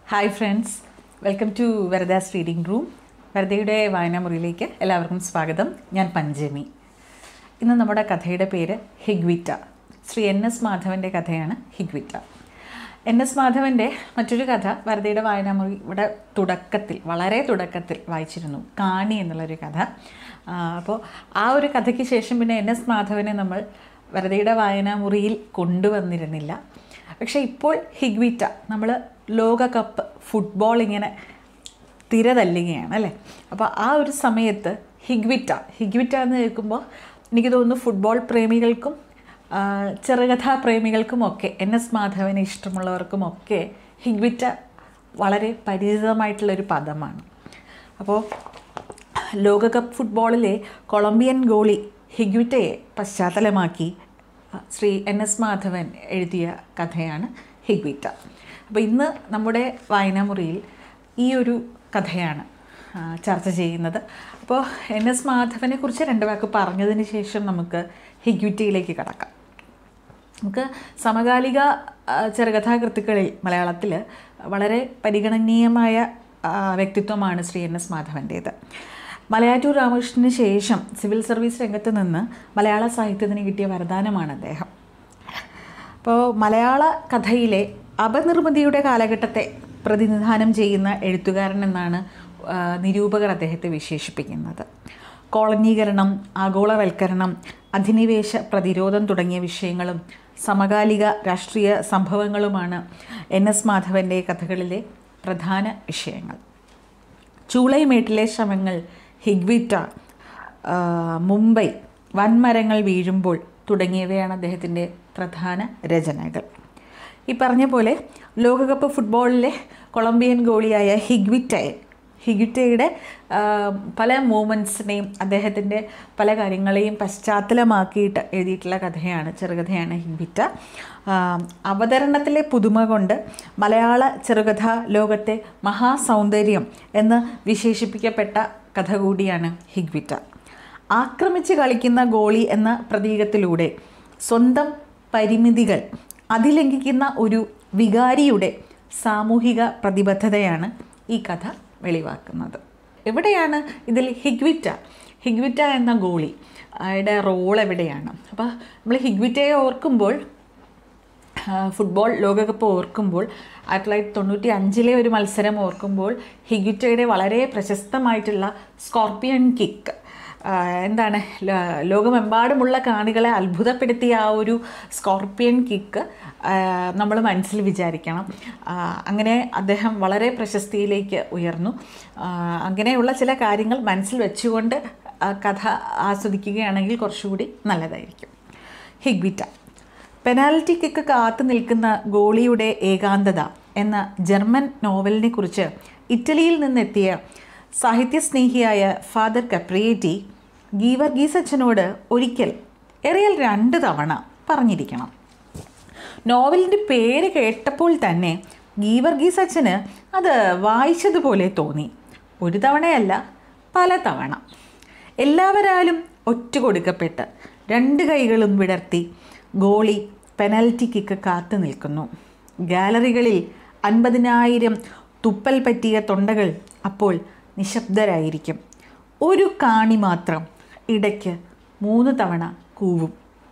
Hi friends welcome to Verada's reading room വെരദയുടെ വായനാമുറിയിലേക്ക് എല്ലാവർക്കും സ്വാഗതം ഞാൻ പഞ്ചമി ഇന്ന് നമ്മുടെ കഥയുടെ പേര് ഹിഗ്വിറ്റ ശ്രീ എൻ എസ് മാധവൻ്റെ കഥയാണ് ഹിഗ്വിറ്റ എൻ എസ് മാധവൻ്റെ മറ്റൊരു കഥ വെരദയുടെ വായനാമുറി ഇവിടെ തുടക്കത്തിൽ വളരെ തുടക്കത്തിൽ വായിച്ചിരുന്നു കാണി എന്നുള്ളൊരു കഥ ആ, അപ്പോൾ ആ ഒരു കഥയ്ക്ക് ശേഷം പിന്നെ എൻ എസ് മാധവനെ നമ്മൾ വെരദയുടെ വായനാമുറിയിൽ കൊണ്ടുവന്നിരുന്നില്ല പക്ഷേ ഇപ്പോൾ ഹിഗ്വിറ്റ നമ്മൾ ലോകകപ്പ് ഫുട്ബോൾ ഇങ്ങനെ തിരതല്ലുകയാണ് അല്ലേ അപ്പോൾ ആ ഒരു സമയത്ത് ഹിഗ്വിറ്റ ഹിഗ്വിറ്റ എന്ന് കേൾക്കുമ്പോൾ എനിക്ക് തോന്നുന്നു ഫുട്ബോൾ പ്രേമികൾക്കും ആ, ചെറുകഥാ പ്രേമികൾക്കുമൊക്കെ എൻ എസ് മാധവനെ ഇഷ്ടമുള്ളവർക്കുമൊക്കെ ഹിഗ്വിറ്റ വളരെ പരിചിതമായിട്ടുള്ളൊരു പദമാണ് അപ്പോൾ ലോകകപ്പ് ഫുട്ബോളിലെ കൊളംബിയൻ ഗോളി ഹിഗ്വിറ്റയെ പശ്ചാത്തലമാക്കി ശ്രീ എൻ എസ് മാധവൻ എഴുതിയ കഥയാണ് ഹിഗ്വിറ്റ അപ്പോൾ ഇന്ന് നമ്മുടെ വായനാമുറിയിൽ ഈ ഒരു കഥയാണ് ആ, ചർച്ച ചെയ്യുന്നത് അപ്പോൾ എൻ എസ് മാധവനെ കുറിച്ച് രണ്ട് വാക്ക് പറഞ്ഞതിന് ശേഷം നമുക്ക് ഹിഗ്വിറ്റയിലേക്ക് കടക്കാം നമുക്ക് സമകാലിക ആ, ചെറുകഥാകൃത്തുക്കളിൽ മലയാളത്തിൽ വളരെ പരിഗണനീയമായ ആ, വ്യക്തിത്വമാണ് ശ്രീ എൻ എസ് മാധവൻ്റേത് മലയാറ്റൂർ രാമകൃഷ്ണന് ശേഷം സിവിൽ സർവീസ് രംഗത്ത് നിന്ന് മലയാള സാഹിത്യത്തിന് കിട്ടിയ വരദാനമാണ് അദ്ദേഹം അപ്പോൾ മലയാള കഥയിലെ അപനിർമ്മിതിയുടെ കാലഘട്ടത്തെ പ്രതിനിധാനം ചെയ്യുന്ന എഴുത്തുകാരൻ എന്നാണ് ആ, നിരൂപകർ അദ്ദേഹത്തെ വിശേഷിപ്പിക്കുന്നത് കോളനീകരണം ആഗോളവൽക്കരണം അധിനിവേശ പ്രതിരോധം തുടങ്ങിയ വിഷയങ്ങളും സമകാലിക രാഷ്ട്രീയ സംഭവങ്ങളുമാണ് എൻ എസ് മാധവൻ്റെ കഥകളിലെ പ്രധാന വിഷയങ്ങൾ ചൂളൈമേട്ടിലെ ശ്രമങ്ങൾ ഹിഗ്വിറ്റ ആ, മുംബൈ വൻമരങ്ങൾ വീഴുമ്പോൾ തുടങ്ങിയവയാണ് അദ്ദേഹത്തിൻ്റെ പ്രധാന രചനകൾ ഈ പറഞ്ഞ പോലെ ലോകകപ്പ് ഫുട്ബോളിലെ കൊളംബിയൻ ഗോളിയായ ഹിഗ്വിറ്റയെ ഹിഗ്വിറ്റയുടെ ആ, പല മൂമെൻറ്റ്സിനെയും അദ്ദേഹത്തിൻ്റെ പല കാര്യങ്ങളെയും പശ്ചാത്തലമാക്കിയിട്ട് എഴുതിയിട്ടുള്ള കഥയാണ് ചെറുകഥയാണ് ഹിഗ്വിറ്റ ആ, അവതരണത്തിലെ പുതുമ കൊണ്ട് മലയാള ചെറുകഥ ലോകത്തെ മഹാസൗന്ദര്യം എന്ന് വിശേഷിപ്പിക്കപ്പെട്ട കഥ കൂടിയാണ് ഹിഗ്വിറ്റ ആക്രമിച്ച് കളിക്കുന്ന ഗോളി എന്ന പ്രതീകത്തിലൂടെ സ്വന്തം പരിമിതികൾ അതിലംഘിക്കുന്ന ഒരു വികാരിയുടെ സാമൂഹിക പ്രതിബദ്ധതയാണ് ഈ കഥ വെളിവാക്കുന്നത് എവിടെയാണ് ഇതിൽ ഹിഗ്വിറ്റ ഹിഗ്വിറ്റ എന്ന ഗോളി അയാളുടെ റോൾ എവിടെയാണ് അപ്പോൾ നമ്മൾ ഹിഗ്വിറ്റയെ ഓർക്കുമ്പോൾ ആ, ഫുട്ബോൾ ലോകകപ്പ് ഓർക്കുമ്പോൾ ആയിരത്തി തൊള്ളായിരത്തി തൊണ്ണൂറ്റി അഞ്ചിലെ ഒരു മത്സരം ഓർക്കുമ്പോൾ ഹിഗുറ്റയുടെ വളരെ പ്രശസ്തമായിട്ടുള്ള സ്കോർപ്പിയൻ കിക്ക് ആ, എന്താണ് ല- ലോകമെമ്പാടുമുള്ള കാണികളെ അത്ഭുതപ്പെടുത്തിയ ആ ഒരു സ്കോർപ്പിയൻ കിക്ക് നമ്മൾ മനസ്സിൽ വിചാരിക്കണം ആ, അങ്ങനെ അദ്ദേഹം വളരെ പ്രശസ്തിയിലേക്ക് ഉയർന്നു ആ, അങ്ങനെയുള്ള ചില കാര്യങ്ങൾ മനസ്സിൽ വെച്ചുകൊണ്ട് ആ കഥ ആസ്വദിക്കുകയാണെങ്കിൽ കുറച്ചുകൂടി നല്ലതായിരിക്കും ഹിഗ്വിറ്റ പെനാൽറ്റി കിക്ക് കാത്തു നിൽക്കുന്ന ഗോളിയുടെ ഏകാന്തത എന്ന ജർമ്മൻ നോവലിനെ കുറിച്ച് ഇറ്റലിയിൽ നിന്നെത്തിയ സാഹിത്യസ്നേഹിയായ ഫാദർ കപ്രിയേറ്റി ഗീവർഗീസ് അച്ഛനോട് ഒരിക്കൽ എറിയൽ രണ്ട് തവണ പറഞ്ഞിരിക്കണം നോവലിൻ്റെ പേര് കേട്ടപ്പോൾ തന്നെ ഗീവർഗീസ് അച്ഛന് അത് വായിച്ചതുപോലെ തോന്നി ഒരു തവണയല്ല പല തവണ എല്ലാവരാലും ഒറ്റ കൊടുക്കപ്പെട്ട് രണ്ട് കൈകളും വിടർത്തി ഗോളി പെനൽറ്റി കിക്ക് കാത്തു നിൽക്കുന്നു ഗാലറികളിൽ അൻപതിനായിരം തുപ്പൽ പറ്റിയ തൊണ്ടകൾ അപ്പോൾ നിശബ്ദരായിരിക്കും ഒരു കാണി മാത്രം ഇടയ്ക്ക് മൂന്ന് തവണ കൂവും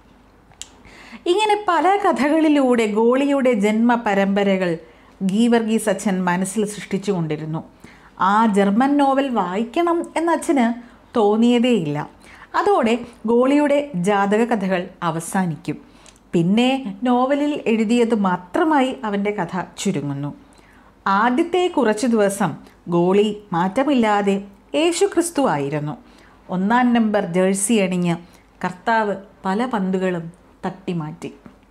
ഇങ്ങനെ പല കഥകളിലൂടെ ഗോളിയുടെ ജന്മ പരമ്പരകൾ ഗീവർഗീസ് അച്ഛൻ മനസ്സിൽ സൃഷ്ടിച്ചുകൊണ്ടിരുന്നു ആ ജർമ്മൻ നോവൽ വായിക്കണം എന്ന അച്ഛന് തോന്നിയതേയില്ല അതോടെ ഗോളിയുടെ ജാതക കഥകൾ അവസാനിക്കും പിന്നെ നോവലിൽ എഴുതിയത് മാത്രമായി അവൻ്റെ കഥ ചുരുങ്ങുന്നു ആദ്യത്തെ കുറച്ചു ദിവസം ഗോളി മാറ്റമില്ലാതെ യേശു ക്രിസ്തു ആയിരുന്നു ഒന്നാം നമ്പർ ജേഴ്സി അണിഞ്ഞ് കർത്താവ് പല പന്തുകളും തട്ടിമാറ്റി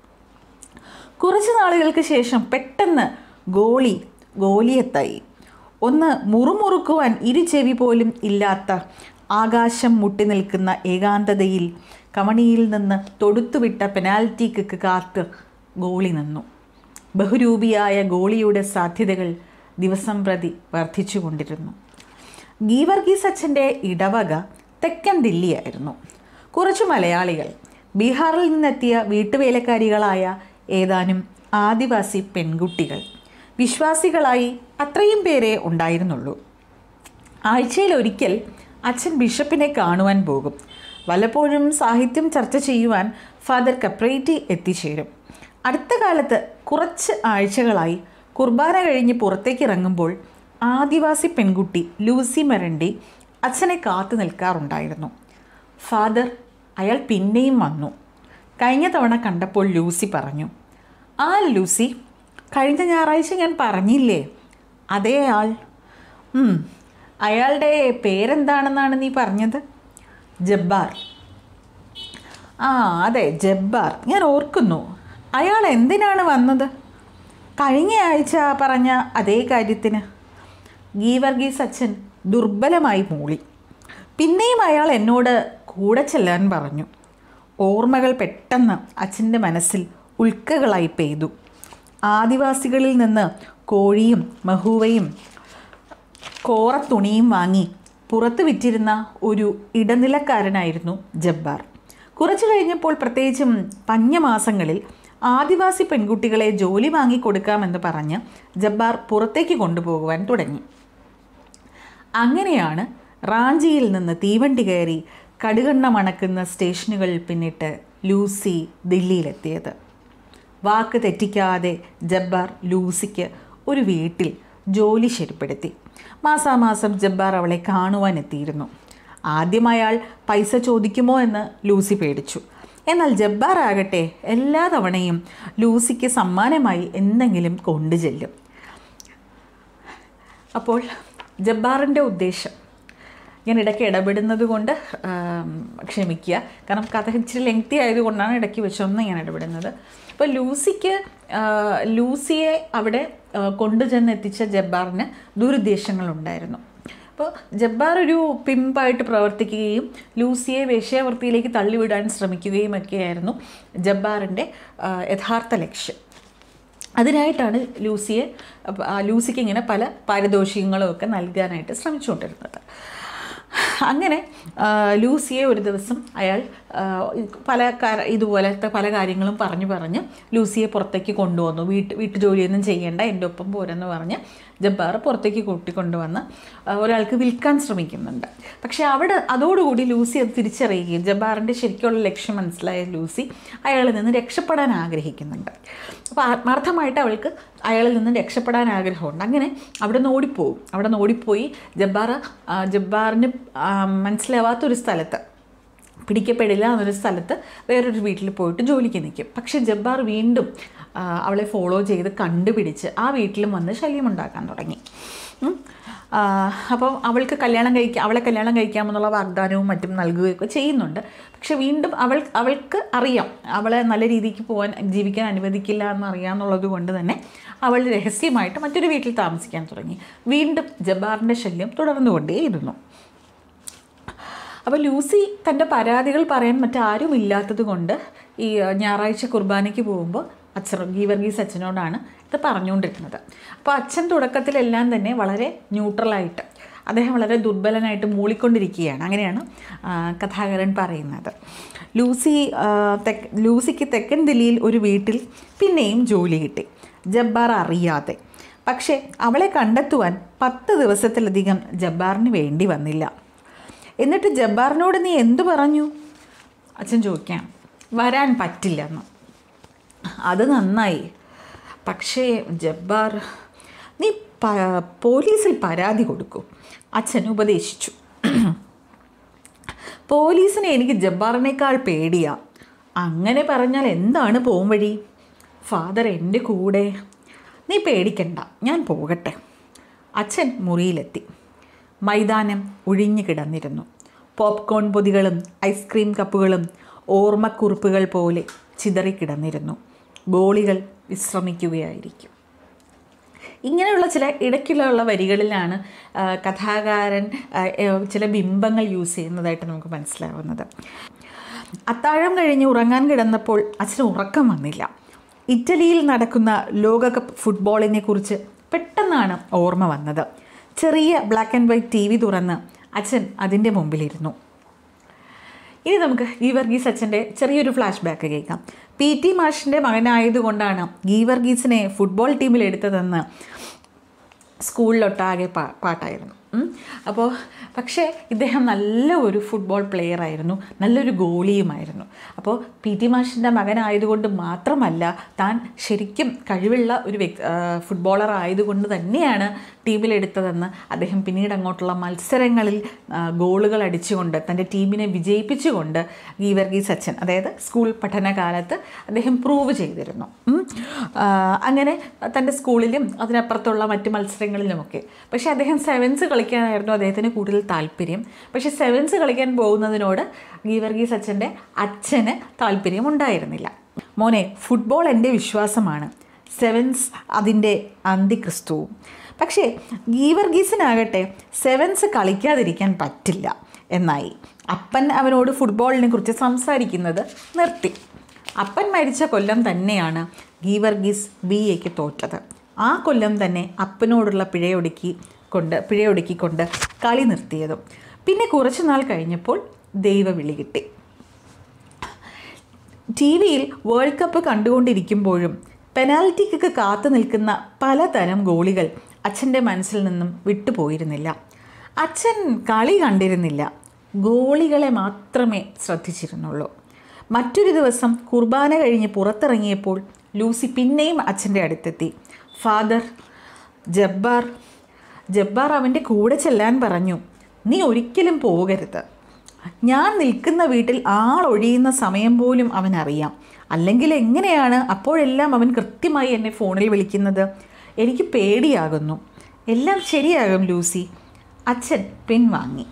കുറച്ച് നാളുകൾക്ക് ശേഷം പെട്ടെന്ന് ഗോളി ഗോലിയത്തായി ഒന്ന് മുറുമുറുക്കുവാൻ ഇരു ചെവി പോലും ഇല്ലാത്ത ആകാശം മുട്ടി നിൽക്കുന്ന ഏകാന്തതയിൽ കമണിയിൽ നിന്ന് തൊടുത്തുവിട്ട പെനാൽറ്റി കിക്ക് കാത്ത് ഗോളി നിന്നു ബഹുരൂപിയായ ഗോളിയുടെ സാധ്യതകൾ ദിവസം പ്രതി വർദ്ധിച്ചുകൊണ്ടിരുന്നു ഗീവർഗീസ് അച്ഛൻ്റെ ഇടവക തെക്കൻ ദില്ലിയായിരുന്നു കുറച്ച് മലയാളികൾ ബീഹാറിൽ നിന്നെത്തിയ വീട്ടുവേലക്കാരികളായ ഏതാനും ആദിവാസി പെൺകുട്ടികൾ വിശ്വാസികളായി അത്രയും പേരെ ഉണ്ടായിരുന്നുള്ളൂ ആഴ്ചയിൽ ഒരിക്കൽ അച്ഛൻ ബിഷപ്പിനെ കാണുവാൻ പോകും വല്ലപ്പോഴും സാഹിത്യം ചർച്ച ചെയ്യുവാൻ ഫാദർ കപ്രേറ്റി എത്തിച്ചേരും അടുത്ത കാലത്ത് കുറച്ച് ആഴ്ചകളായി കുർബാന കഴിഞ്ഞ് പുറത്തേക്ക് ഇറങ്ങുമ്പോൾ ആദിവാസി പെൺകുട്ടി ലൂസി മരണ്ടി അച്ഛനെ കാത്തു നിൽക്കാറുണ്ടായിരുന്നു ഫാദർ അയാൾ പിന്നെയും വന്നു കഴിഞ്ഞ തവണ കണ്ടപ്പോൾ ലൂസി പറഞ്ഞു ആ ലൂസി കഴിഞ്ഞ ഞായറാഴ്ച ഞാൻ പറഞ്ഞില്ലേ അതേ ആൾ ഉം, അയാളുടെ പേരെന്താണെന്നാണ് നീ പറഞ്ഞത് ജബ്ബാർ ആ അതെ ജബ്ബാർ ഞാൻ ഓർക്കുന്നു അയാൾ എന്തിനാണ് വന്നത് കഴിഞ്ഞ ആഴ്ച പറഞ്ഞ അതേ കാര്യത്തിന് ഗീവർഗീസ് അച്ഛൻ ദുർബലമായി മൂളി പിന്നെയും അയാൾ എന്നോട് കൂടെ ചെല്ലാൻ പറഞ്ഞു ഓർമ്മകൾ പെട്ടെന്ന് അച്ഛൻ്റെ മനസ്സിൽ ഉൽക്കകളായി പെയ്തു ആദിവാസികളിൽ നിന്ന് കോഴിയും മഹൂവയും കോറത്തുണിയും വാങ്ങി പുറത്ത് വിറ്റിരുന്ന ഒരു ഇടനിലക്കാരനായിരുന്നു ജബ്ബാർ കുറച്ചു കഴിഞ്ഞപ്പോൾ പ്രത്യേകിച്ചും പഞ്ഞമാസങ്ങളിൽ ആദിവാസി പെൺകുട്ടികളെ ജോലി വാങ്ങിക്കൊടുക്കാമെന്ന് പറഞ്ഞ് ജബ്ബാർ പുറത്തേക്ക് കൊണ്ടുപോകുവാൻ തുടങ്ങി അങ്ങനെയാണ് റാഞ്ചിയിൽ നിന്ന് തീവണ്ടി കയറി കടുകണ്ണ മണക്കുന്ന സ്റ്റേഷനുകൾ പിന്നിട്ട് ലൂസി ദില്ലിയിലെത്തിയത് വാക്ക് തെറ്റിക്കാതെ ജബ്ബാർ ലൂസിക്ക് ഒരു വീട്ടിൽ ജോലി ശരിപ്പെടുത്തി മാസാമാസം ജബ്ബാർ അവളെ കാണുവാൻ എത്തിയിരുന്നു ആദ്യം അയാൾ പൈസ ചോദിക്കുമോ എന്ന് ലൂസി പേടിച്ചു എന്നാൽ ജബ്ബാർ ആകട്ടെ എല്ലാ തവണയും ലൂസിക്ക് സമ്മാനമായി എന്തെങ്കിലും കൊണ്ടു ചെല്ലും അപ്പോൾ ജബ്ബാറിൻ്റെ ഉദ്ദേശം ഞാൻ ഇടയ്ക്ക് ഇടപെടുന്നത് കൊണ്ട് ആം, ക്ഷമിക്കുക കാരണം കഥ ഇച്ചിരി ലെങ്തി ആയതുകൊണ്ടാണ് ഇടയ്ക്ക് വെച്ചൊന്ന് ഞാൻ ഇടപെടുന്നത് അപ്പോൾ ലൂസിക്ക് ആ, ലൂസിയെ അവിടെ ആ, കൊണ്ടുചെന്ന് എത്തിച്ച ജബ്ബാറിന് ദുരുദ്ദേശങ്ങളുണ്ടായിരുന്നു അപ്പോൾ ജബ്ബാർ ഒരു പിമ്പായിട്ട് പ്രവർത്തിക്കുകയും ലൂസിയെ വേശ്യാവൃത്തിയിലേക്ക് തള്ളിവിടാൻ ശ്രമിക്കുകയും ഒക്കെയായിരുന്നു ജബ്ബാറിൻ്റെ ആ, യഥാർത്ഥ ലക്ഷ്യം അതിനായിട്ടാണ് ലൂസിയെ അപ്പ- ആ ലൂസിക്ക് ഇങ്ങനെ പല പാരിതോഷികങ്ങളും ഒക്കെ നൽകാനായിട്ട് ശ്രമിച്ചുകൊണ്ടിരുന്നത് അങ്ങനെ ആ, ലൂസിയെ ഒരു ദിവസം അയാൾ ആ, പല കാര ഇതുപോലത്തെ പല കാര്യങ്ങളും പറഞ്ഞു പറഞ്ഞ് ലൂസിയെ പുറത്തേക്ക് കൊണ്ടുവന്നു വീട്ട് വീട്ടു ജോലിയൊന്നും ചെയ്യേണ്ട എൻ്റെ ഒപ്പം പോരെന്ന് പറഞ്ഞ് ജബ്ബാർ പുറത്തേക്ക് കൂട്ടിക്കൊണ്ടുവന്ന് ആ, ഒരാൾക്ക് വിൽക്കാൻ ശ്രമിക്കുന്നുണ്ട് പക്ഷേ അവിടെ അതോടുകൂടി ലൂസി അത് തിരിച്ചറിയുകയും ജബ്ബാറിൻ്റെ ശരിക്കുള്ള ലക്ഷ്യം മനസ്സിലായ ലൂസി അയാളിൽ നിന്ന് രക്ഷപ്പെടാൻ ആഗ്രഹിക്കുന്നുണ്ട് അപ്പോൾ ആത്മാർത്ഥമായിട്ട് അവൾക്ക് അയാളിൽ നിന്ന് രക്ഷപ്പെടാൻ ആഗ്രഹമുണ്ട് അങ്ങനെ അവിടെ നിന്ന് ഓടിപ്പോവും അവിടെ നിന്ന് ഓടിപ്പോയി ജബ്ബാർ ആ, ജബ്ബാറിന് ആ, മനസ്സിലാവാത്തൊരു സ്ഥലത്ത് പിടിക്കപ്പെടില്ല എന്നൊരു സ്ഥലത്ത് വേറൊരു വീട്ടിൽ പോയിട്ട് ജോലിക്ക് നിൽക്കും പക്ഷെ ജബ്ബാർ വീണ്ടും ആ, അവളെ ഫോളോ ചെയ്ത് കണ്ടുപിടിച്ച് ആ വീട്ടിലും വന്ന് ശല്യമുണ്ടാക്കാൻ തുടങ്ങി ഉം. ആ, അപ്പം അവൾക്ക് കല്യാണം കഴിക്കാം അവളെ കല്യാണം കഴിക്കാമെന്നുള്ള വാഗ്ദാനവും മറ്റും നൽകുകയൊക്കെ ചെയ്യുന്നുണ്ട് പക്ഷെ വീണ്ടും അവൾ അവൾക്ക് അറിയാം അവളെ നല്ല രീതിക്ക് പോകാൻ ജീവിക്കാൻ അനുവദിക്കില്ല എന്നറിയാമെന്നുള്ളത് കൊണ്ട് തന്നെ അവൾ രഹസ്യമായിട്ട് മറ്റൊരു വീട്ടിൽ താമസിക്കാൻ തുടങ്ങി വീണ്ടും ജബ്ബാറിൻ്റെ ശല്യം തുടർന്നുകൊണ്ടേയിരുന്നു അപ്പോൾ ലൂസി തൻ്റെ പരാതികൾ പറയാൻ മറ്റാരും ഇല്ലാത്തത് കൊണ്ട് ഈ അഹ്, ഞായറാഴ്ച കുർബാനയ്ക്ക് പോകുമ്പോൾ അച്ഛൻ ഗീവർഗീസ് അച്ഛനോടാണ് ഇത് പറഞ്ഞുകൊണ്ടിരുന്നത് അപ്പോൾ അച്ഛൻ തുടക്കത്തിലെല്ലാം തന്നെ വളരെ ന്യൂട്രലായിട്ട് അദ്ദേഹം വളരെ ദുർബലനായിട്ട് മൂളിക്കൊണ്ടിരിക്കുകയാണ് അങ്ങനെയാണ് ആ, കഥാകാരൻ പറയുന്നത് ലൂസി ആ, തെക്ക് ലൂസിക്ക് തെക്കൻ ദില്ലിയിൽ ഒരു വീട്ടിൽ പിന്നെയും ജോലി കിട്ടി ജബ്ബാർ അറിയാതെ പക്ഷേ അവളെ കണ്ടെത്തുവാൻ പത്ത് ദിവസത്തിലധികം ജബ്ബാറിന് വേണ്ടി വന്നില്ല എന്നിട്ട് ജബ്ബാറിനോട് നീ എന്തു പറഞ്ഞു അച്ഛൻ ചോദിക്കാം വരാൻ പറ്റില്ലെന്ന് അത് നന്നായി പക്ഷേ ജബ്ബാർ നീ പ- പോലീസിൽ പരാതി കൊടുക്കൂ അച്ഛൻ ഉപദേശിച്ചു പോലീസിനെ എനിക്ക് ജബ്ബാറിനേക്കാൾ പേടിയാ അങ്ങനെ പറഞ്ഞാൽ എന്താണ് പോം വഴി ഫാദർ എൻ്റെ കൂടെ നീ പേടിക്കണ്ട ഞാൻ പോകട്ടെ അച്ഛൻ മുറിയിലെത്തി മൈതാനം ഒഴിഞ്ഞു കിടന്നിരുന്നു പോപ്കോൺ പൊതികളും ഐസ്ക്രീം കപ്പുകളും ഓർമ്മക്കുറിപ്പുകൾ പോലെ ചിതറിക്കിടന്നിരുന്നു ഗോളികൾ വിശ്രമിക്കുകയായിരിക്കും ഇങ്ങനെയുള്ള ചില ഇടയ്ക്കുള്ള വരികളിലാണ് ആ, കഥാകാരൻ ആ, ഏ, ചില ബിംബങ്ങൾ യൂസ് ചെയ്യുന്നതായിട്ട് നമുക്ക് മനസ്സിലാവുന്നത് അത്താഴം കഴിഞ്ഞ് ഉറങ്ങാൻ കിടന്നപ്പോൾ അച്ഛന് ഉറക്കം വന്നില്ല ഇറ്റലിയിൽ നടക്കുന്ന ലോകകപ്പ് ഫുട്ബോളിനെ കുറിച്ച് പെട്ടെന്നാണ് ഓർമ്മ വന്നത് ചെറിയ black and white T V തുറന്ന് അച്ഛൻ അതിൻ്റെ മുമ്പിലിരുന്നു ഇനി നമുക്ക് ഗീവർഗീസ് അച്ഛൻ്റെ ചെറിയൊരു ഫ്ലാഷ് ബാക്ക് കേൾക്കാം പി ടി മാഷിൻ്റെ മകനായതുകൊണ്ടാണ് ഗീവർഗീസിനെ ഫുട്ബോൾ ടീമിൽ എടുത്തതെന്ന് സ്കൂളിലൊട്ടാകെ പാ പാട്ടായിരുന്നു ഉം. അപ്പോൾ പക്ഷേ ഇദ്ദേഹം നല്ല ഒരു ഫുട്ബോൾ പ്ലെയർ ആയിരുന്നു നല്ലൊരു ഗോളിയുമായിരുന്നു അപ്പോൾ പി ടി മാഷിൻ്റെ മകനായതുകൊണ്ട് മാത്രമല്ല താൻ ശരിക്കും കഴിവുള്ള ഒരു വ്യക്തി ഫുട്ബോളർ ആയതുകൊണ്ട് തന്നെയാണ് ടീമിലെടുത്തതെന്ന് അദ്ദേഹം പിന്നീട് അങ്ങോട്ടുള്ള മത്സരങ്ങളിൽ ആ, ഗോളുകൾ അടിച്ചുകൊണ്ട് തൻ്റെ ടീമിനെ വിജയിപ്പിച്ചുകൊണ്ട് ഗീവർഗീസ് അച്ഛൻ അതായത് സ്കൂൾ പഠനകാലത്ത് അദ്ദേഹം പ്രൂവ് ചെയ്തിരുന്നു ഉം. ആ, അങ്ങനെ തൻ്റെ സ്കൂളിലും അതിനപ്പുറത്തുള്ള മറ്റ് മത്സരങ്ങളിലുമൊക്കെ പക്ഷേ അദ്ദേഹം സെവൻസ് കളിക്കാനായിരുന്നു അദ്ദേഹത്തിന് കൂടുതൽ താല്പര്യം പക്ഷേ സെവൻസ് കളിക്കാൻ പോകുന്നതിനോട് ഗീവർഗീസ് അച്ഛൻ്റെ അച്ഛന് താല്പര്യം ഉണ്ടായിരുന്നില്ല മോനെ ഫുട്ബോൾ എൻ്റെ വിശ്വാസമാണ് സെവൻസ് അതിൻ്റെ അന്തിക്രിസ്തുവും പക്ഷേ ഗീവർഗീസിനാകട്ടെ സെവൻസ് കളിക്കാതിരിക്കാൻ പറ്റില്ല എന്നായി അപ്പൻ അവനോട് ഫുട്ബോളിനെ കുറിച്ച് സംസാരിക്കുന്നത് നിർത്തി അപ്പൻ മരിച്ച കൊല്ലം തന്നെയാണ് ഗീവർഗീസ് ബി എക്ക് തോറ്റത് ആ കൊല്ലം തന്നെ അപ്പനോടുള്ള പിഴയൊടുക്കി കൊണ്ട് പിഴയൊടുക്കിക്കൊണ്ട് കളി നിർത്തിയതും പിന്നെ കുറച്ചു നാൾ കഴിഞ്ഞപ്പോൾ ദൈവവിളി കിട്ടി ടി വിയിൽ വേൾഡ് കപ്പ് കണ്ടുകൊണ്ടിരിക്കുമ്പോഴും പെനാൽറ്റിക്കൊക്കെ കാത്തു നിൽക്കുന്ന പലതരം ഗോളികൾ അച്ഛൻ്റെ മനസ്സിൽ നിന്നും വിട്ടുപോയിരുന്നില്ല അച്ഛൻ കളി കണ്ടിരുന്നില്ല ഗോളികളെ മാത്രമേ ശ്രദ്ധിച്ചിരുന്നുള്ളൂ മറ്റൊരു ദിവസം കുർബാന കഴിഞ്ഞ് പുറത്തിറങ്ങിയപ്പോൾ ലൂസി പിന്നെയും അച്ഛൻ്റെ അടുത്തെത്തി ഫാദർ ജബ്ബാർ ജബ്ബാർ അവൻ്റെ കൂടെ ചെല്ലാൻ പറഞ്ഞു നീ ഒരിക്കലും പോകരുത് ഞാൻ നിൽക്കുന്ന വീട്ടിൽ ആളൊഴിയുന്ന സമയം പോലും അവൻ അറിയാം അല്ലെങ്കിൽ എങ്ങനെയാണ് അപ്പോഴെല്ലാം അവൻ കൃത്യമായി എന്നെ ഫോണിൽ വിളിക്കുന്നത് എനിക്ക് പേടിയാകുന്നു എല്ലാം ശരിയാകും ലൂസി അച്ഛൻ പിൻവാങ്ങി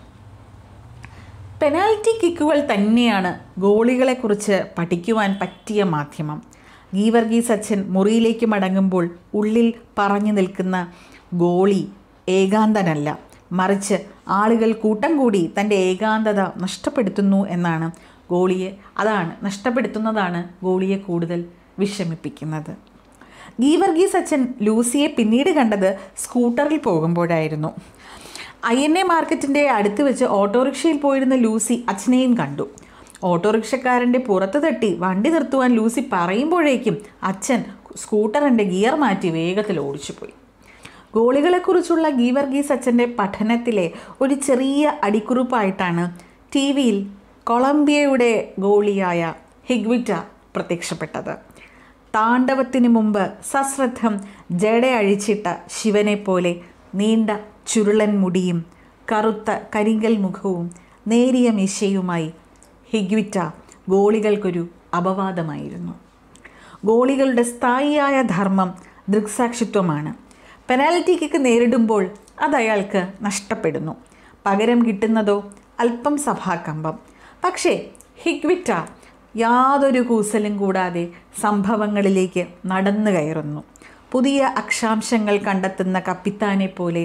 പെനാൽറ്റി കിക്കുകൾ തന്നെയാണ് ഗോളികളെക്കുറിച്ച് പഠിക്കുവാൻ പറ്റിയ മാധ്യമം ഗീവർഗീസ് അച്ഛൻ മുറിയിലേക്ക് മടങ്ങുമ്പോൾ ഉള്ളിൽ പറഞ്ഞു നിൽക്കുന്ന ഗോളി ഏകാന്തനല്ല മറിച്ച് ആളുകൾ കൂട്ടം കൂടി തൻ്റെ ഏകാന്തത നഷ്ടപ്പെടുത്തുന്നു എന്നാണ് ഗോളിയെ അതാണ് നഷ്ടപ്പെടുത്തുന്നതാണ് ഗോളിയെ കൂടുതൽ വിഷമിപ്പിക്കുന്നത് ഗീവർഗീസ് അച്ഛൻ ലൂസിയെ പിന്നീട് കണ്ടത് സ്കൂട്ടറിൽ പോകുമ്പോഴായിരുന്നു ഐ എൻ എ മാർക്കറ്റിൻ്റെ അടുത്ത് വെച്ച് ഓട്ടോറിക്ഷയിൽ പോയിരുന്ന ലൂസി അച്ഛനെയും കണ്ടു ഓട്ടോറിക്ഷക്കാരൻ്റെ പുറത്ത് തട്ടി വണ്ടി നിർത്തുവാൻ ലൂസി പറയുമ്പോഴേക്കും അച്ഛൻ സ്കൂട്ടറിൻ്റെ ഗിയർ മാറ്റി വേഗത്തിൽ ഓടിച്ചുപോയി ഗോളികളെക്കുറിച്ചുള്ള ഗീവർഗീസ് അച്ഛൻ്റെ പഠനത്തിലെ ഒരു ചെറിയ അടിക്കുറിപ്പായിട്ടാണ് ടി വിയിൽ കൊളംബിയയുടെ ഗോളിയായ ഹിഗ്വിറ്റ പ്രത്യക്ഷപ്പെട്ടത് താണ്ഡവത്തിന് മുമ്പ് സശ്രദ്ധം ജട അഴിച്ചിട്ട ശിവനെ പോലെ നീണ്ട ചുരുളൻ മുടിയും കറുത്ത കരിങ്കൽ മുഖവും നേരിയ മിശയുമായി ഹിഗ്വിറ്റ ഗോളികൾക്കൊരു അപവാദമായിരുന്നു ഗോളികളുടെ സ്ഥായിയായ ധർമ്മം ദൃക്സാക്ഷിത്വമാണ് പെനാൽറ്റി കിക്ക് നേരിടുമ്പോൾ അത് അയാൾക്ക് നഷ്ടപ്പെടുന്നു പകരം കിട്ടുന്നതോ അല്പം സഭാകമ്പം പക്ഷേ ഹിഗ്വിറ്റ യാതൊരു കൂസലും കൂടാതെ സംഭവങ്ങളിലേക്ക് നടന്നു കയറുന്നു പുതിയ അക്ഷാംശങ്ങൾ കണ്ടെത്തുന്ന കപ്പിത്താനെ പോലെ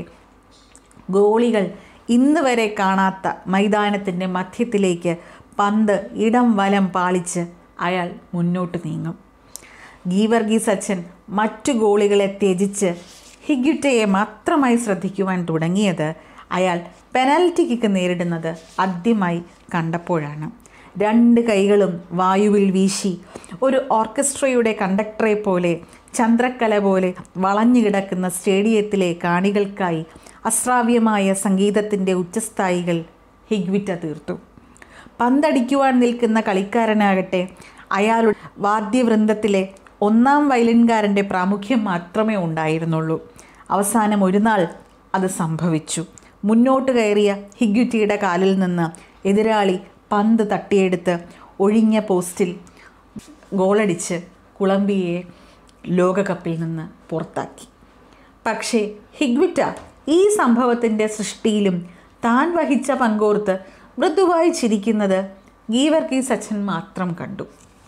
ഗോളികൾ ഇന്ന് വരെ കാണാത്ത മൈതാനത്തിൻ്റെ മധ്യത്തിലേക്ക് പന്ത് ഇടം വലം പാളിച്ച് അയാൾ മുന്നോട്ട് നീങ്ങും ഗീവർഗീസ് അച്ഛൻ മറ്റു ഗോളികളെ ത്യജിച്ച് ഹിഗ്യുറ്റയെ മാത്രമായി ശ്രദ്ധിക്കുവാൻ തുടങ്ങിയത് അയാൾ പെനാൽറ്റി കിക്ക് നേരിടുന്നത് ആദ്യമായി കണ്ടപ്പോഴാണ് രണ്ട് കൈകളും വായുവിൽ വീശി ഒരു ഓർക്കസ്ട്രയുടെ കണ്ടക്ടറെ പോലെ ചന്ദ്രക്കല പോലെ വളഞ്ഞു കിടക്കുന്ന സ്റ്റേഡിയത്തിലെ കാണികൾക്കായി അശ്രാവ്യമായ സംഗീതത്തിൻ്റെ ഉച്ചസ്ഥായികൾ ഹിഗ്വിറ്റ തീർത്തു പന്തടിക്കുവാൻ നിൽക്കുന്ന കളിക്കാരനാകട്ടെ അയാളുടെ വാദ്യവൃന്ദത്തിലെ ഒന്നാം വയലിൻകാരൻ്റെ പ്രാമുഖ്യം മാത്രമേ ഉണ്ടായിരുന്നുള്ളൂ അവസാനം ഒരു നാൾ അത് സംഭവിച്ചു മുന്നോട്ട് കയറിയ ഹിഗ്യുറ്റിയുടെ കാലിൽ നിന്ന് എതിരാളി പന്ത് തട്ടിയെടുത്ത് ഒഴിഞ്ഞ പോസ്റ്റിൽ ഗോളടിച്ച് കുളമ്പിയെ ലോകകപ്പിൽ നിന്ന് പുറത്താക്കി പക്ഷേ ഹിഗ്വിറ്റ ഈ സംഭവത്തിൻ്റെ സൃഷ്ടിയിലും താൻ വഹിച്ച പങ്കോർത്ത് മൃദുവായി ചിരിക്കുന്നത് ഗീവർഗീസ് അച്ഛൻ മാത്രം കണ്ടു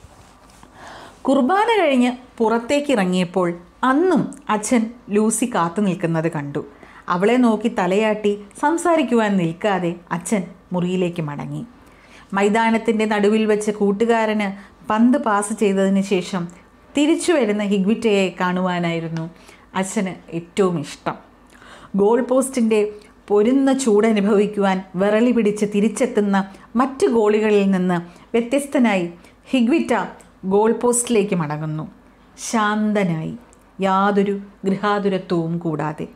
കുർബാന കഴിഞ്ഞ് പുറത്തേക്ക് ഇറങ്ങിയപ്പോൾ അന്നും അച്ഛൻ ലൂസി കാത്തു നിൽക്കുന്നത് കണ്ടു അവളെ നോക്കി തലയാട്ടി സംസാരിക്കുവാൻ നിൽക്കാതെ അച്ഛൻ മുറിയിലേക്ക് മടങ്ങി മൈതാനത്തിൻ്റെ നടുവിൽ വെച്ച് കൂട്ടുകാരന് പന്ത് പാസ് ചെയ്തതിന് ശേഷം തിരിച്ചു വരുന്ന ഹിഗ്വിറ്റയെ കാണുവാനായിരുന്നു അച്ഛന് ഏറ്റവും ഇഷ്ടം ഗോൾ പോസ്റ്റിൻ്റെ പൊരുന്ന ചൂടനുഭവിക്കുവാൻ വിറളി പിടിച്ച് തിരിച്ചെത്തുന്ന മറ്റ് ഗോളികളിൽ നിന്ന് വ്യത്യസ്തനായി ഹിഗ്വിറ്റ ഗോൾ പോസ്റ്റിലേക്ക് മടങ്ങുന്നു ശാന്തനായി യാതൊരു ഗൃഹാതുരത്വവും കൂടാതെ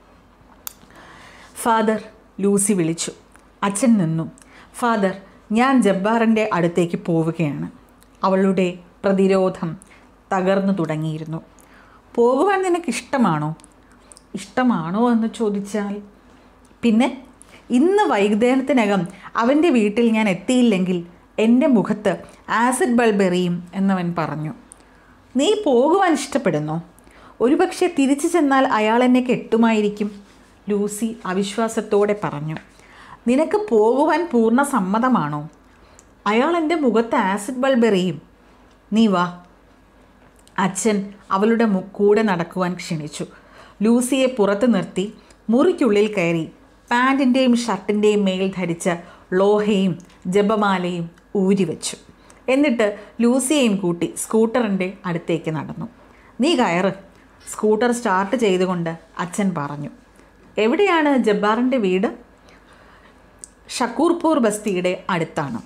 ഫാദർ ലൂസി വിളിച്ചു അച്ഛൻ നിന്നു ഫാദർ ഞാൻ ജബ്ബാറിൻ്റെ അടുത്തേക്ക് പോവുകയാണ് അവളുടെ പ്രതിരോധം തകർന്നു തുടങ്ങിയിരുന്നു പോകുവാൻ നിനക്ക് ഇഷ്ടമാണോ ഇഷ്ടമാണോ എന്ന് ചോദിച്ചാൽ പിന്നെ ഇന്ന് വൈകുന്നേരത്തിനകം അവൻ്റെ വീട്ടിൽ ഞാൻ എത്തിയില്ലെങ്കിൽ എൻ്റെ മുഖത്ത് ആസിഡ് ബൾബ് എറിയും എന്നവൻ പറഞ്ഞു നീ പോകുവാൻ ഇഷ്ടപ്പെടുന്നോ ഒരുപക്ഷെ തിരിച്ചു ചെന്നാൽ അയാൾ എന്നെ കെട്ടുമായിരിക്കും ലൂസി അവിശ്വാസത്തോടെ പറഞ്ഞു നിനക്ക് പോകുവാൻ പൂർണ്ണ സമ്മതമാണോ അയാൾ എൻ്റെ മുഖത്ത് ആസിഡ് ബൾബ് എറിയും നീ വാ അച്ഛൻ അവളുടെ മു- കൂടെ നടക്കുവാൻ ക്ഷണിച്ചു ലൂസിയെ പുറത്ത് നിർത്തി മുറിക്കുള്ളിൽ കയറി പാൻറ്റിൻ്റെയും ഷർട്ടിൻ്റെയും മേൽ ധരിച്ച ലോഹയും ജപമാലയും ഊരിവെച്ചു എന്നിട്ട് ലൂസിയെയും കൂട്ടി സ്കൂട്ടറിൻ്റെ അടുത്തേക്ക് നടന്നു നീ കയറ് സ്കൂട്ടർ സ്റ്റാർട്ട് ചെയ്തുകൊണ്ട് അച്ഛൻ പറഞ്ഞു എവിടെയാണ് ജബ്ബാറിൻ്റെ വീട് ഷക്കൂർപൂർ ബസ്തിയുടെ അടുത്താണ്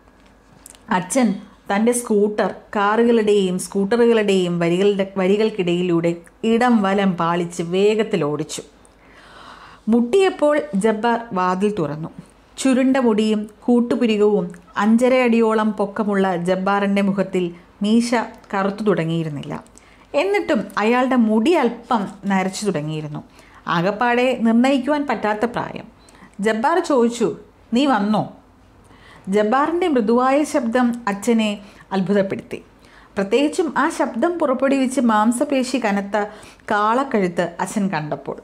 അച്ഛൻ തൻ്റെ സ്കൂട്ടർ കാറുകളുടെയും സ്കൂട്ടറുകളുടെയും വരികളുടെ വരികൾക്കിടയിലൂടെ ഇടം വലം പാളിച്ച് വേഗത്തിൽ ഓടിച്ചു മുട്ടിയപ്പോൾ ജബ്ബാർ വാതിൽ തുറന്നു ചുരുണ്ട മുടിയും കൂട്ടുപുരികവും അഞ്ചര അടിയോളം പൊക്കമുള്ള ജബ്ബാറിൻ്റെ മുഖത്തിൽ മീശ കറുത്തു തുടങ്ങിയിരുന്നില്ല എന്നിട്ടും അയാളുടെ മുടി അല്പം നരച്ചു തുടങ്ങിയിരുന്നു ആകപ്പാടെ നിർണ്ണയിക്കുവാൻ പറ്റാത്ത പ്രായം ജബ്ബാർ ചോദിച്ചു നീ വന്നോ ജബ്ബാറിൻ്റെ മൃദുവായ ശബ്ദം അച്ഛനെ അത്ഭുതപ്പെടുത്തി പ്രത്യേകിച്ചും ആ ശബ്ദം പുറപ്പെടുവിച്ച് മാംസപേശി കനത്ത കാളക്കഴുത്ത് അച്ഛൻ കണ്ടപ്പോൾ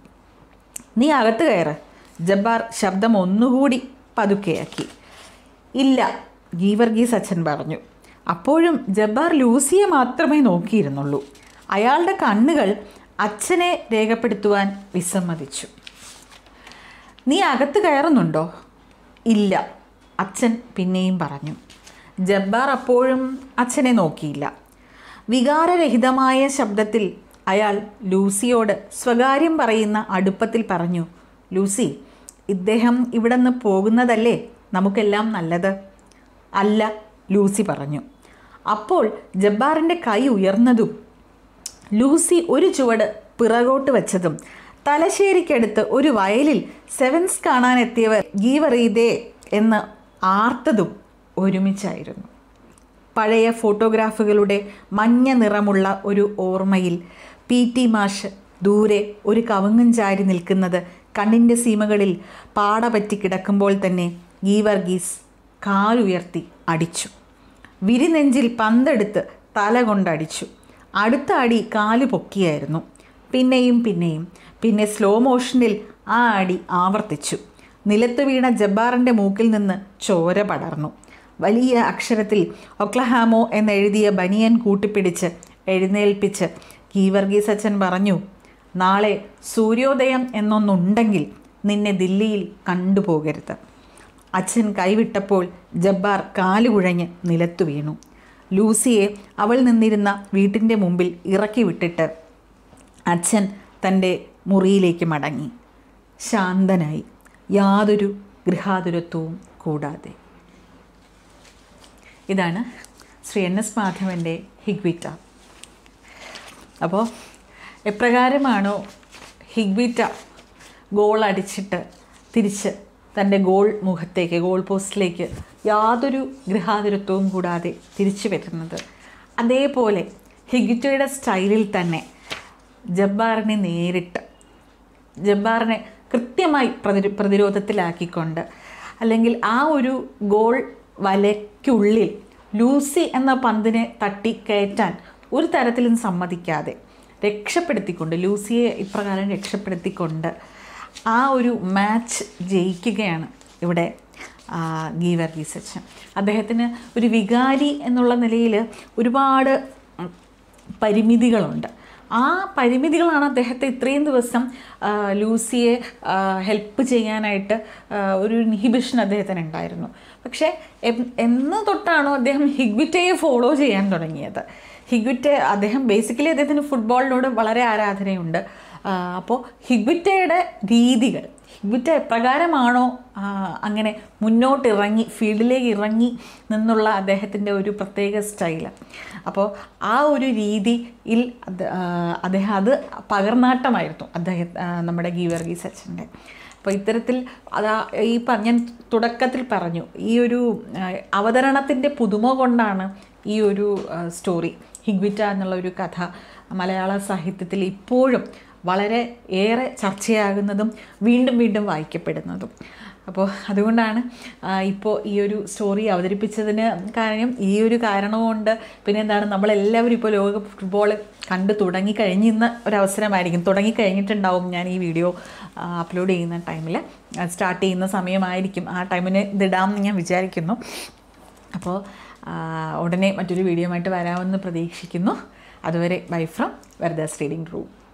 നീ അകത്ത് കയറ് ജബ്ബാർ ശബ്ദം ഒന്നുകൂടി പതുക്കെയാക്കി ഇല്ല ഗീവർഗീസ് അച്ഛൻ പറഞ്ഞു അപ്പോഴും ജബ്ബാർ ലൂസിയെ മാത്രമേ നോക്കിയിരുന്നുള്ളൂ അയാളുടെ കണ്ണുകൾ അച്ഛനെ രേഖപ്പെടുത്തുവാൻ വിസമ്മതിച്ചു നീ അകത്ത് കയറുന്നുണ്ടോ ഇല്ല അച്ഛൻ പിന്നെയും പറഞ്ഞു ജബ്ബാർ അപ്പോഴും അച്ഛനെ നോക്കിയില്ല വികാരരഹിതമായ ശബ്ദത്തിൽ അയാൾ ലൂസിയോട് സ്വകാര്യം പറയുന്ന അടുപ്പത്തിൽ പറഞ്ഞു ലൂസി ഇദ്ദേഹം ഇവിടെ നിന്ന് പോകുന്നതല്ലേ നമുക്കെല്ലാം നല്ലത് അല്ല ലൂസി പറഞ്ഞു അപ്പോൾ ജബ്ബാറിൻ്റെ കൈ ഉയർന്നതും ലൂസി ഒരു ചുവട് പിറകോട്ട് വെച്ചതും തലശ്ശേരിക്കടുത്ത് ഒരു വയലിൽ സെവൻസ് കാണാനെത്തിയവർ ഗീവറീതേ എന്ന് ആർത്തതും ഒരുമിച്ചായിരുന്നു പഴയ ഫോട്ടോഗ്രാഫുകളുടെ മഞ്ഞ നിറമുള്ള ഒരു ഓർമ്മയിൽ പി ടി മാഷ് ദൂരെ ഒരു കവുങ്ങും ചാരി നിൽക്കുന്നത് കണ്ണിൻ്റെ സീമകളിൽ പാട പറ്റി കിടക്കുമ്പോൾ തന്നെ ഗീവർഗീസ് കാലുയർത്തി അടിച്ചു വിരിനെഞ്ചിൽ പന്തെടുത്ത് തല കൊണ്ടടിച്ചു അടുത്ത അടി കാല് പൊക്കിയായിരുന്നു പിന്നെയും പിന്നെയും പിന്നെ സ്ലോ മോഷനിൽ ആ അടി ആവർത്തിച്ചു നിലത്ത് വീണ ജബ്ബാറിൻ്റെ മൂക്കിൽ നിന്ന് ചോര പടർന്നു വലിയ അക്ഷരത്തിൽ ഒക്ലഹാമോ എന്നെഴുതിയ ബനിയൻ കൂട്ടിപ്പിടിച്ച് എഴുന്നേൽപ്പിച്ച് ഗീവർഗീസ് അച്ഛൻ പറഞ്ഞു നാളെ സൂര്യോദയം എന്നൊന്നുണ്ടെങ്കിൽ നിന്നെ ദില്ലിയിൽ കണ്ടുപോകരുത് അച്ഛൻ കൈവിട്ടപ്പോൾ ജബ്ബാർ കാലുകുഴഞ്ഞ് നിലത്തു വീണു ലൂസിയെ അവൾ നിന്നിരുന്ന വീട്ടിൻ്റെ മുമ്പിൽ ഇറക്കി വിട്ടിട്ട് അച്ഛൻ തൻ്റെ മുറിയിലേക്ക് മടങ്ങി ശാന്തനായി യാതൊരു ഗൃഹാതുരത്വവും കൂടാതെ ഇതാണ് ശ്രീ എൻ എസ് മാധവൻ്റെ ഹിഗ്വിറ്റ അപ്പോൾ എപ്രകാരമാണോ ഹിഗ്വിറ്റ ഗോൾ അടിച്ചിട്ട് തിരിച്ച് തൻ്റെ ഗോൾ മുഖത്തേക്ക് ഗോൾ പോസ്റ്റിലേക്ക് യാതൊരു ഗൃഹാതുരത്വവും കൂടാതെ തിരിച്ചു വരുന്നത് അതേപോലെ ഹിഗ്വിറ്റയുടെ സ്റ്റൈലിൽ തന്നെ ജബ്ബാറിനെ നേരിട്ട് ജബ്ബാറിനെ കൃത്യമായി പ്രതിരോ പ്രതിരോധത്തിലാക്കിക്കൊണ്ട് അല്ലെങ്കിൽ ആ ഒരു ഗോൾ വലയ്ക്കുള്ളിൽ ലൂസി എന്ന പന്തിനെ തട്ടി കയറ്റാൻ ഒരു തരത്തിലും സമ്മതിക്കാതെ രക്ഷപ്പെടുത്തിക്കൊണ്ട് ലൂസിയെ ഇപ്രകാരം രക്ഷപ്പെടുത്തിക്കൊണ്ട് ആ ഒരു മാച്ച് ജയിക്കുകയാണ് ഇവിടെ ആ, ഗീവർഗീസ് അച്ഛൻ അദ്ദേഹത്തിന് ഒരു വികാരി എന്നുള്ള നിലയിൽ ഒരുപാട് ഉം, പരിമിതികളുണ്ട് ആ പരിമിതികളാണ് അദ്ദേഹത്തെ ഇത്രയും ദിവസം ആ, ലൂസിയെ ഹെൽപ്പ് ചെയ്യാനായിട്ട് ആ, ഒരു ഇൻഹിബിഷൻ അദ്ദേഹത്തിന് ഉണ്ടായിരുന്നു പക്ഷേ എം- എന്ന് തൊട്ടാണോ അദ്ദേഹം ഹിഗ്വിറ്റയെ ഫോളോ ചെയ്യാൻ തുടങ്ങിയത് ഹിഗ്വിറ്റെ അദ്ദേഹം ബേസിക്കലി അദ്ദേഹത്തിന് ഫുട്ബോളിനോട് വളരെ ആരാധനയുണ്ട് അപ്പോൾ ഹിഗ്വിറ്റയുടെ രീതികൾ ഹിഗ്വിറ്റ എപ്രകാരമാണോ ആ, അങ്ങനെ മുന്നോട്ടിറങ്ങി ഫീൽഡിലേക്ക് ഇറങ്ങി നിന്നുള്ള അദ്ദേഹത്തിൻ്റെ ഒരു പ്രത്യേക സ്റ്റൈല് അപ്പോൾ ആ ഒരു രീതിയിൽ അത്, ആ, അദ്ദേഹം അത് പകർന്നാട്ടമായിരുന്നു അദ്ദേഹം ആ, നമ്മുടെ ഗീവർഗീസ് അച്ഛൻ്റെ അപ്പോൾ ഇത്തരത്തിൽ അതാ ഈ പ- ഞാൻ തുടക്കത്തിൽ പറഞ്ഞു ഈ ഒരു ആ, അവതരണത്തിൻ്റെ പുതുമ കൊണ്ടാണ് ഈ ഒരു ആ, സ്റ്റോറി ഹിഗ്വിറ്റ എന്നുള്ള ഒരു കഥ മലയാള സാഹിത്യത്തിൽ ഇപ്പോഴും വളരെ ഏറെ ചർച്ചയാകുന്നതും വീണ്ടും വീണ്ടും വായിക്കപ്പെടുന്നതും അപ്പോൾ അതുകൊണ്ടാണ് ഇപ്പോൾ ഈ ഒരു സ്റ്റോറി അവതരിപ്പിച്ചതിന് കാര്യം ഈ ഒരു കാരണം കൊണ്ട് പിന്നെ എന്താണ് നമ്മളെല്ലാവരും ഇപ്പോൾ ലോക ഫുട്ബോൾ കണ്ടു തുടങ്ങി കഴിഞ്ഞിരുന്ന ഒരവസരമായിരിക്കും തുടങ്ങി കഴിഞ്ഞിട്ടുണ്ടാവും ഞാൻ ഈ വീഡിയോ അപ്ലോഡ് ചെയ്യുന്ന ടൈമിൽ സ്റ്റാർട്ട് ചെയ്യുന്ന സമയമായിരിക്കും ആ ടൈമിന് ഇതിടാമെന്ന് ഞാൻ വിചാരിക്കുന്നു അപ്പോൾ ആ, ഉടനെ മറ്റൊരു വീഡിയോ ആയിട്ട് വരാമെന്ന് പ്രതീക്ഷിക്കുന്നു അതുവരെ bye from Verada's reading room